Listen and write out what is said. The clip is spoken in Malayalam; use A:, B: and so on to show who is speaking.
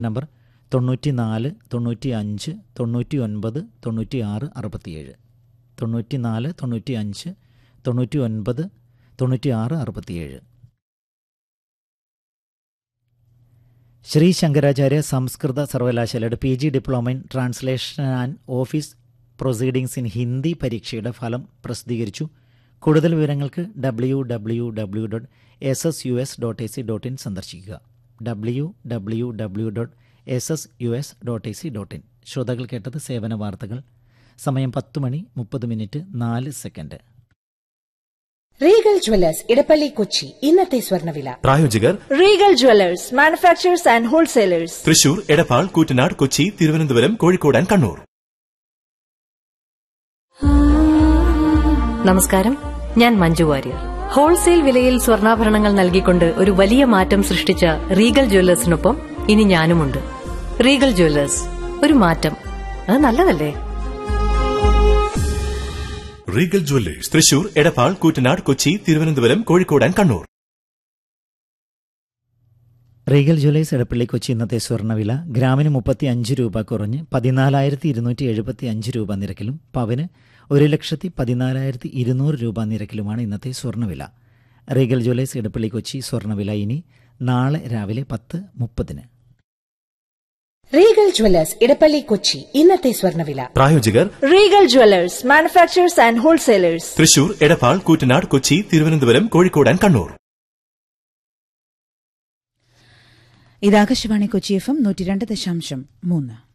A: നമ്പർ തൊണ്ണൂറ്റി നാല് തൊണ്ണൂറ്റി അഞ്ച് തൊണ്ണൂറ്റി ഒൻപത് തൊണ്ണൂറ്റി ആറ് അറുപത്തിയേഴ് തൊണ്ണൂറ്റി നാല് തൊണ്ണൂറ്റി അഞ്ച് തൊണ്ണൂറ്റി ഒൻപത് തൊണ്ണൂറ്റി ആറ് അറുപത്തിയേഴ് ശ്രീ ശങ്കരാചാര്യ സംസ്കൃത സർവകലാശാലയുടെ P G diploma in translation and office proceedings in Hindi പരീക്ഷയുടെ ഫലം പ്രസിദ്ധീകരിച്ചു കൂടുതൽ വിവരങ്ങൾക്ക് W W W dot S S U S dot A C dot in സന്ദർശിക്കുക W W W dot S S U S dot A C dot in ശ്രോതാക്കൾ കേട്ടത് സേവന വാർത്തകൾ സമയം പത്ത് മണി മുപ്പത് മിനിറ്റ് നാല് second
B: Regal jewellers Edappally Kochi ഇന്നത്തെ സ്വർണ്ണവില
C: പ്രായോജകർ
D: Regal jewellers manufacturers and wholesalers
C: Thrissur Edappal Koottanad Kochi Thiruvananthapuram Kozhikode and Kannur
E: നമസ്കാരം ഞാൻ മഞ്ജു വാര്യർ ഹോൾസെയിൽ വിലയിൽ സ്വർണ്ണാഭരണങ്ങൾ നൽകിക്കൊണ്ട് ഒരു വലിയ മാറ്റം സൃഷ്ടിച്ച റീഗൽ ജ്വല്ലേഴ്സിനൊപ്പം ഇനി ഞാനുമുണ്ട് റീഗൽ ജ്വല്ലേഴ്സ് ഒരു മാറ്റം അത് നല്ലതല്ലേ
C: Regal jewellers Thrissur Edappal Koottanad Kochi Thiruvananthapuram Kozhikode and Kannur
A: Regal jewellers Edappally Kochi ഇന്നത്തെ സ്വർണ്ണവില ഗ്രാമിന് മുപ്പത്തി അഞ്ച് രൂപ കുറഞ്ഞ് പതിനാലായിരത്തി ഇരുന്നൂറ്റി എഴുപത്തി അഞ്ച് രൂപ നിരക്കിലും പവന് ഒരു ലക്ഷത്തി പതിനാലായിരത്തി ഇരുന്നൂറ് രൂപ നിരക്കിലുമാണ് ഇന്നത്തെ സ്വർണ്ണവില റീഗൽ ജ്വല്ലേഴ്സ് എടപ്പള്ളി കൊച്ചി സ്വർണ്ണവില ഇനി നാളെ രാവിലെ പത്ത് മുപ്പതിന്
B: റീഗൽ ജ്വല്ലേഴ്സ് ഇടപ്പള്ളി കൊച്ചി ഇന്നത്തെ സ്വർണ്ണവില
C: പ്രായോജകർ
D: Regal jewellers manufacturers and wholesalers
C: Thrissur Edappal Koottanad Kochi Thiruvananthapuram Kozhikode and Kannur
F: ഇത് ആകാശവാണി കൊച്ചി എഫ് എം നൂറ്റി രണ്ട് ദശാംശം മൂന്ന്